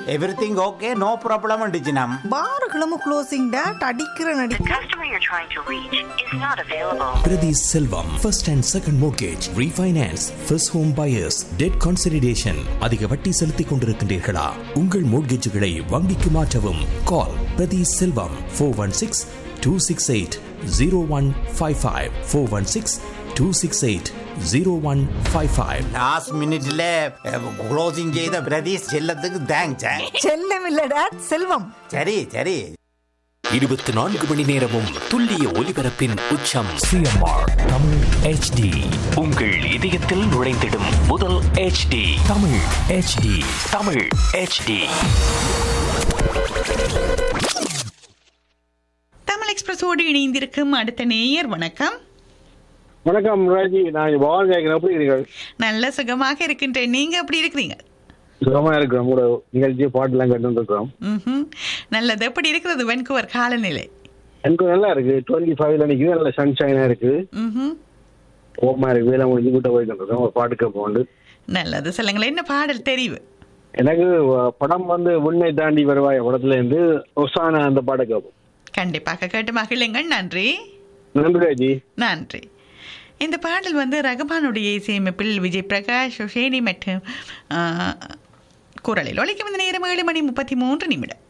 Everything okay no problem அண்டிச்சினம் பார்களும் closing date அடிக்கிற The நடி customer you're trying to reach is not available. Priti Selvam, first and second mortgage, refinance, first home buyers, debt consolidation. அதிக வட்டி செலுத்திக் கொண்டிருக்கின்றீர்களா உங்கள் மோட்கேஜுகளை வங்கிக்கு மாற்றவும் கால் பிரதி செல்வம் four one six two six eight zero one five five four one six two six eight zero one five five last மினிட்ல க்ளோசிங் செய்த பிரதீஷ் செல்லத்துக்கு தேங்க்ஸ் செல்லம் இல்ல டேட் செல்வம் சரி சரி இருபத்தி நான்கு மணி நேரமும் துல்லிய ஒலிபரப்பின் உச்சம் சிஎம்ஆர் தமிழ் ஹெச்டி உங்கள் இதயத்தில் நுழைந்திடும் முதல் HD Tamil HD Tamil HD Tamil எக்ஸ்பிரஸோடு இணைந்திருக்கும் அடுத்த நேயர் வணக்கம் வணக்கம் ராஜி நான் பவான் கேட்கிறேன் எப்படி இருக்கீங்க நல்ல சுகமாக இருக்கின்றேன் நீங்க எப்படி இருக்கிறீங்க சுகமா இருக்கிறோம் உங்களோட நிகழ்ச்சி பாட்டுலாம் கேட்டு இருக்கிறோம் ம்ஹும். நல்லது எப்படி இருக்கிறது வென்குவர் காலநிலை எனக்கு நல்லா இருக்கு டுவெண்ட்டி ஃபைவ்ல நிற்குது நல்ல சன்ஷைனா இருக்கு ம்ஹும். ஓப்பமா இருக்கு வேலை முடிஞ்சு கூட்ட போயிட்டு இருக்கோம் ஒரு பாட்டு கேட்போம் உண்டு. நல்லது சொல்லுங்களேன் என்ன பாடல் தெரிவு எனக்கு அஹ், படம் வந்து உன்னை தாண்டி வருவாய் படத்துல இருந்து ஒசான அந்த பாட்டை கேட்போம் கண்டிப்பாக கேட்டு மகிழுங்கள் நன்றி நன்றி ராஜி நன்றி இந்த பாடல் வந்து ரகுமானுடைய இசையமைப்பில் விஜய் பிரகாஷ் ஷேனி மற்றும் ஆ, குரலில் ஒழிக்கும் இந்த நேரம் ஏழு மணி முப்பத்தி மூன்று நிமிடம்